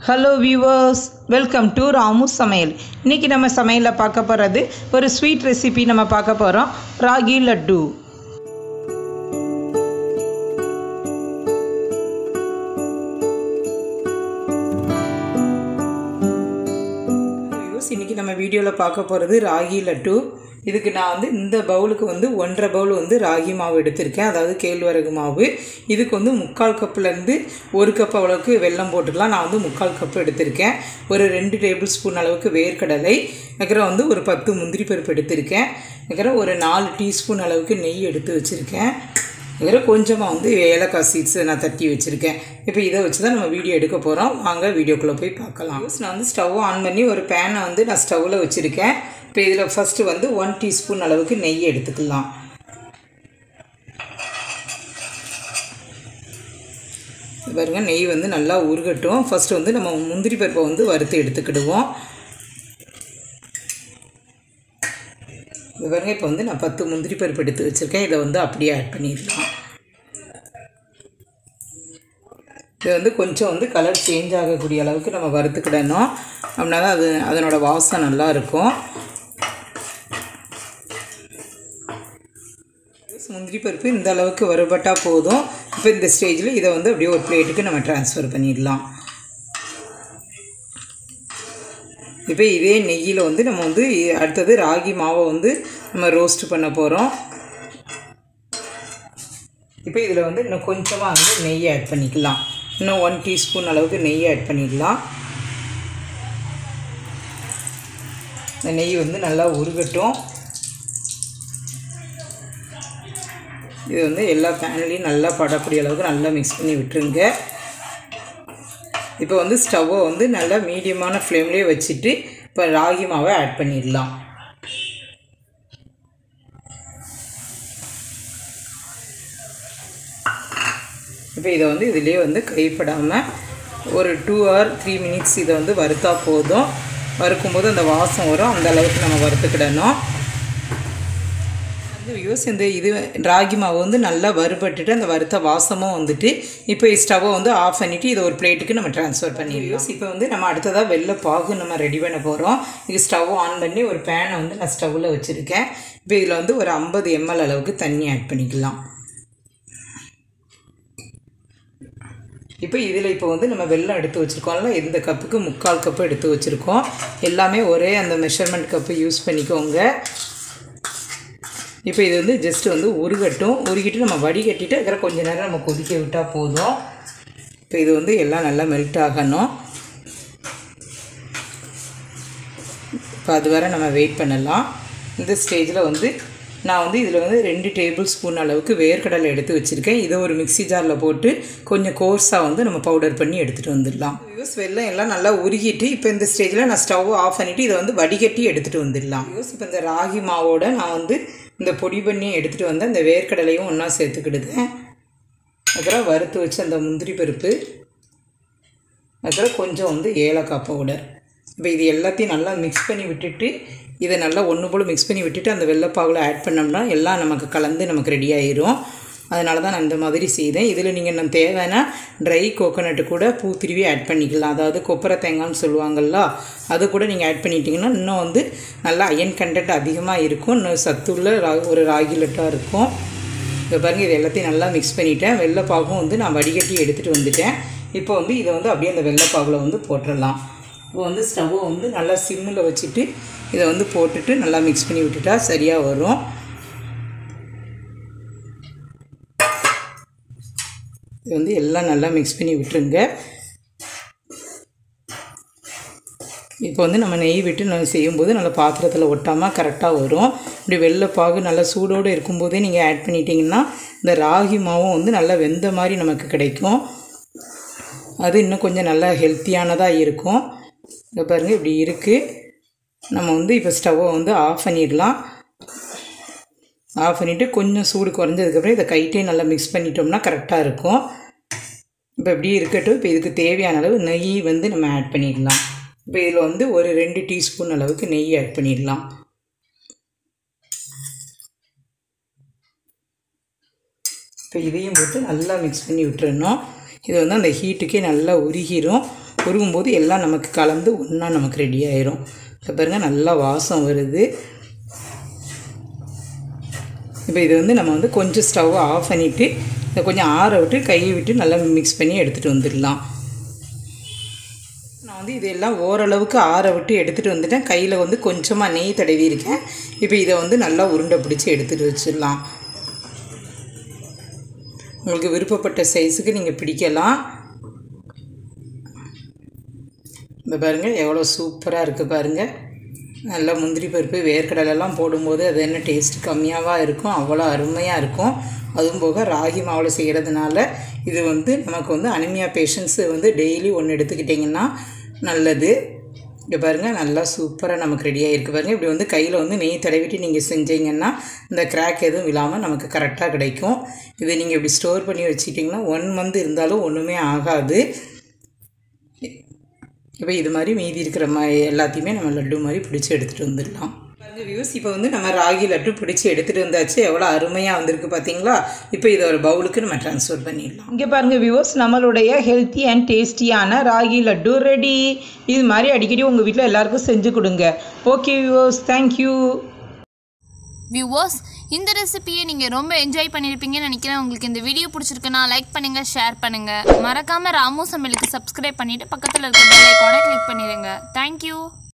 hello viewers welcome to Ramu சமையல் இன்றைக்கி நம்ம சமையலில் பார்க்க போகிறது ஒரு ஸ்வீட் ரெசிபி நம்ம பார்க்க போகிறோம் ராகி லட்டு வியூவர்ஸ் இன்றைக்கி நம்ம வீடியோவில் பார்க்க போகிறது ராகி லட்டு இதுக்கு நான் வந்து இந்த பவுலுக்கு வந்து ஒன்றரை பவுல் வந்து ராகி மாவு எடுத்திருக்கேன் அதாவது கேழ்வரகு மாவு இதுக்கு வந்து முக்கால் கப்புலேருந்து ஒரு கப் அளவுக்கு வெல்லம் போட்டுக்கலாம் நான் வந்து முக்கால் கப்பு எடுத்திருக்கேன் ஒரு ரெண்டு டேபிள் ஸ்பூன் அளவுக்கு வேர்க்கடலை அதுக்கப்புறம் வந்து ஒரு பத்து முந்திரி பருப்பு எடுத்திருக்கேன் அதுக்கப்புறம் ஒரு நாலு டீஸ்பூன் அளவுக்கு நெய் எடுத்து வச்சுருக்கேன் இதில் கொஞ்சமாக வந்து ஏலக்காய் சீட்ஸ் நான் தட்டி வச்சுருக்கேன் இப்போ இதை வச்சு தான் நம்ம வீடியோ எடுக்க போகிறோம் வாங்க வீடியோக்குள்ளே போய் பார்க்கலாம் நான் வந்து ஸ்டவ் ஆன் பண்ணி ஒரு பேனை வந்து நான் ஸ்டவ்வில் வச்சுருக்கேன் இப்போ இதில் ஃபஸ்ட்டு வந்து ஒன் டீஸ்பூன் அளவுக்கு நெய் எடுத்துக்கலாம் பாருங்க நெய் வந்து நல்லா உருகட்டும் ஃபஸ்ட்டு வந்து நம்ம முந்திரி பருப்பை வந்து வறுத்து எடுத்துக்கிடுவோம் இது பாருங்க இப்போ வந்து நான் பத்து முந்திரி பருப்பு எடுத்து வச்சுருக்கேன் இதை வந்து அப்படியே ஆட் பண்ணிடலாம் இது வந்து கொஞ்சம் வந்து கலர் சேஞ்ச் ஆகக்கூடிய அளவுக்கு நம்ம வறுத்துக்கிடணும் அப்படின்னா தான் அது அதனோட வாசம் நல்லா இருக்கும் முந்திரி பருப்பு இந்த அளவுக்கு வறுபட்டால் போதும் இப்போ இந்த ஸ்டேஜில் இதை வந்து அப்படியே ஒரு பிளேட்டுக்கு நம்ம ட்ரான்ஸ்ஃபர் பண்ணிடலாம் இப்போ இதே நெய்யில் வந்து நம்ம வந்து அடுத்தது ராகி மாவை வந்து நம்ம ரோஸ்ட் பண்ண போகிறோம் இப்போ இதில் வந்து இன்னும் கொஞ்சமாக வந்து நெய் ஆட் பண்ணிக்கலாம் இன்னும் ஒன் டீஸ்பூன் அளவுக்கு நெய் ஆட் பண்ணிக்கலாம் இந்த நெய் வந்து நல்லா உருகட்டும் இது வந்து எல்லா பேன்லேயும் நல்லா படக்கூடிய அளவுக்கு நல்லா மிக்ஸ் பண்ணி விட்டுருங்க இப்போ வந்து ஸ்டவ்வை வந்து நல்லா மீடியமான ஃப்ளேம்லேயே வச்சுட்டு இப்போ ராகி மாவை ஆட் பண்ணிடலாம் இப்போ இதை வந்து இதிலே வந்து கைப்படாமல் ஒரு டூ ஹவர் த்ரீ மினிட்ஸ் இதை வந்து வறுத்தா போதும் வறுக்கும்போது அந்த வாசம் வரும் அந்த அளவுக்கு நம்ம வறுத்துக்கிடணும் வந்து வியூஸ் இந்த இது ராகி மாவு வந்து நல்லா வறுபட்டுட்டு அந்த வறுத்த வாசமும் வந்துட்டு இப்போ ஸ்டவ்வை வந்து ஆஃப் பண்ணிவிட்டு இதை ஒரு பிளேட்டுக்கு நம்ம ட்ரான்ஸ்ஃபர் பண்ணிடுவோம் இப்போ வந்து நம்ம அடுத்ததாக வெள்ளை பாகு நம்ம ரெடி பண்ண போகிறோம் இது ஸ்டவ் ஆன் பண்ணி ஒரு பேனை வந்து நான் ஸ்டவ்வில் வச்சுருக்கேன் இப்போ இதில் வந்து ஒரு ஐம்பது எம்எல் அளவுக்கு தண்ணி ஆட் பண்ணிக்கலாம் இப்போ இதில் இப்போ வந்து நம்ம வெள்ளம் எடுத்து வச்சுருக்கோம்ல இந்த கப்புக்கு முக்கால் கப்பு எடுத்து வச்சுருக்கோம் எல்லாமே ஒரே அந்த மெஷர்மெண்ட் கப்பு யூஸ் பண்ணிக்கோங்க இப்போ இது வந்து ஜஸ்ட் வந்து உருகட்டும் உருகிட்டு நம்ம வடிகட்டிட்டு அதில் கொஞ்ச நேரம் நம்ம கொதிக்க விட்டால் போதும் இப்போ இது வந்து எல்லாம் நல்லா மெல்ட் ஆகணும் இப்போ அது வரை நம்ம வெயிட் பண்ணலாம் இந்த ஸ்டேஜில் வந்து நான் வந்து இதில் வந்து ரெண்டு டேபிள் ஸ்பூன் அளவுக்கு வேர்க்கடலை எடுத்து வச்சுருக்கேன் இதை ஒரு மிக்சி ஜாரில் போட்டு கொஞ்சம் கோர்ஸாக வந்து நம்ம பவுடர் பண்ணி எடுத்துகிட்டு வந்துடலாம் யூஸ் வெள்ளம் எல்லாம் நல்லா உருகிட்டு இப்போ இந்த ஸ்டேஜில் நான் ஸ்டவ் ஆஃப் பண்ணிவிட்டு இதை வந்து வடிகட்டி எடுத்துகிட்டு வந்துடலாம் யூஸ் இப்போ இந்த ராகி மாவோட நான் வந்து இந்த பொடி பண்ணி எடுத்துகிட்டு வந்து அந்த வேர்க்கடலையும் ஒன்றா சேர்த்துக்கிடுதேன் அப்புறம் வறுத்து வச்சு அந்த முந்திரி பருப்பு அப்புறம் கொஞ்சம் வந்து ஏலக்காய் பவுடர் இப்போ இது எல்லாத்தையும் நல்லா மிக்ஸ் பண்ணி விட்டுட்டு இதை நல்லா ஒன்று போல் மிக்ஸ் பண்ணி விட்டுட்டு அந்த வெள்ளைப்பாவில் ஆட் பண்ணோம்னா எல்லாம் நமக்கு கலந்து நமக்கு ரெடி ஆயிரும் அதனால தான் நான் இந்த மாதிரி செய்தேன் இதில் நீங்கள் நம்ம தேவைன்னா ட்ரை கோகோனட்டு கூட பூ திருவி ஆட் பண்ணிக்கலாம் அதாவது கொப்பரை தேங்காய்னு சொல்லுவாங்கள்ல அது கூட நீங்கள் ஆட் பண்ணிட்டீங்கன்னா இன்னும் வந்து நல்லா அயன் கண்டென்ட் அதிகமாக இருக்கும் இன்னும் சத்துள்ள ரா ஒரு ராகி லட்டாக இருக்கும் இப்போ பாருங்கள் இது எல்லாத்தையும் நல்லா மிக்ஸ் பண்ணிட்டேன் வெள்ளைப்பாகும் வந்து நான் வடிகட்டி எடுத்துகிட்டு வந்துட்டேன் இப்போ வந்து இதை வந்து அப்படியே அந்த வெள்ளைப்பாவில் வந்து போட்டுடலாம் இப்போ வந்து ஸ்டவ்வை வந்து நல்லா சிம்மில் வச்சுட்டு இதை வந்து போட்டுட்டு நல்லா மிக்ஸ் பண்ணி விட்டுட்டா சரியாக வரும் இது வந்து எல்லாம் நல்லா மிக்ஸ் பண்ணி விட்டுருங்க இப்போ வந்து நம்ம நெய் விட்டு நம்ம செய்யும்போது நல்லா பாத்திரத்தில் ஒட்டாமல் கரெக்டாக வரும் இப்படி வெள்ளைப்பாகு நல்லா சூடோடு இருக்கும்போதே நீங்கள் ஆட் பண்ணிட்டீங்கன்னா இந்த ராகி மாவும் வந்து நல்லா வெந்த மாதிரி நமக்கு கிடைக்கும் அது இன்னும் கொஞ்சம் நல்லா ஹெல்த்தியானதாக இருக்கும் இங்கே பாருங்கள் இப்படி இருக்குது நம்ம வந்து இப்போ ஸ்டவ்வை வந்து ஆஃப் பண்ணிடலாம் ஆஃப் பண்ணிவிட்டு கொஞ்சம் சூடு குறைஞ்சதுக்கப்புறம் இதை கைட்டே நல்லா மிக்ஸ் பண்ணிட்டோம்னா கரெக்டாக இருக்கும் இப்போ இப்படி இருக்கட்டும் இப்போ இதுக்கு தேவையான அளவு நெய் வந்து நம்ம ஆட் பண்ணிடலாம் இப்போ இதில் வந்து ஒரு ரெண்டு டீஸ்பூன் அளவுக்கு நெய் ஆட் பண்ணிடலாம் இப்போ இதையும் போட்டு நல்லா மிக்ஸ் பண்ணி விட்டுறணும் இது வந்து அந்த ஹீட்டுக்கே நல்லா உருகிரும் உருகும்போது எல்லாம் நமக்கு கலந்து ஒன்றா நமக்கு ரெடி ஆயிரும் இப்போ பாருங்கள் நல்லா வாசம் வருது இப்போ இது வந்து நம்ம வந்து கொஞ்சம் ஸ்டவ் ஆஃப் பண்ணிவிட்டு இதை கொஞ்சம் ஆற விட்டு கையை விட்டு நல்லா மிக்ஸ் பண்ணி எடுத்துகிட்டு வந்துடலாம் நான் வந்து இதெல்லாம் ஓரளவுக்கு ஆற விட்டு எடுத்துகிட்டு வந்துட்டேன் கையில் வந்து கொஞ்சமாக நெய் தடவி இருக்கேன் இப்போ இதை வந்து நல்லா உருண்டை பிடிச்சி எடுத்துகிட்டு வச்சிடலாம் உங்களுக்கு விருப்பப்பட்ட சைஸுக்கு நீங்கள் பிடிக்கலாம் இந்த பாருங்கள் எவ்வளோ சூப்பராக இருக்குது பாருங்கள் நல்லா முந்திரி பருப்பு வேர்க்கடலெல்லாம் போடும்போது அது என்ன டேஸ்ட் கம்மியாகவா இருக்கும் அவ்வளோ அருமையாக இருக்கும் அதுவும் போக ராகி மாவில் செய்கிறதுனால இது வந்து நமக்கு வந்து அனிமியா பேஷண்ட்ஸு வந்து டெய்லி ஒன்று எடுத்துக்கிட்டிங்கன்னா நல்லது இங்கே பாருங்கள் நல்லா சூப்பராக நமக்கு ரெடியாக இருக்குது பாருங்கள் இப்படி வந்து கையில் வந்து நெய் தடவிட்டு நீங்கள் செஞ்சீங்கன்னா இந்த கிராக் எதுவும் இல்லாமல் நமக்கு கரெக்டாக கிடைக்கும் இதை நீங்கள் இப்படி ஸ்டோர் பண்ணி வச்சுக்கிட்டிங்கன்னா ஒன் மந்த் இருந்தாலும் ஒன்றுமே ஆகாது இப்போ இது மாதிரி மீதி இருக்கிற மாதிரி எல்லாத்தையுமே நம்ம லட்டு மாதிரி பிடிச்சி எடுத்துகிட்டு வந்துடலாம் பாருங்க வியூஸ் இப்போ வந்து நம்ம ராகி லட்டு பிடிச்சி எடுத்துகிட்டு வந்தாச்சு எவ்வளோ அருமையாக வந்திருக்கு பார்த்தீங்களா இப்போ இதை ஒரு பவுலுக்கு நம்ம ட்ரான்ஸ்ஃபர் பண்ணிடலாம் இங்கே பாருங்கள் வியூஸ் நம்மளுடைய ஹெல்த்தி அண்ட் டேஸ்டியான ராகி லட்டு ரெடி இது மாதிரி அடிக்கடி உங்கள் வீட்டில் எல்லாருக்கும் செஞ்சு கொடுங்க ஓகே வியூஸ் தேங்க்யூ வியூவர்ஸ் இந்த ரெசிபியை நீங்கள் ரொம்ப என்ஜாய் பண்ணியிருப்பீங்கன்னு நினைக்கிறேன் உங்களுக்கு இந்த வீடியோ பிடிச்சிருக்குன்னா லைக் பண்ணுங்கள் ஷேர் பண்ணுங்கள் மறக்காமல் ராமு சமையலுக்கு சப்ஸ்கிரைப் பண்ணிவிட்டு பக்கத்தில் இருக்க பெல் ஐக்கானை கிளிக் பண்ணிடுங்க தேங்க்யூ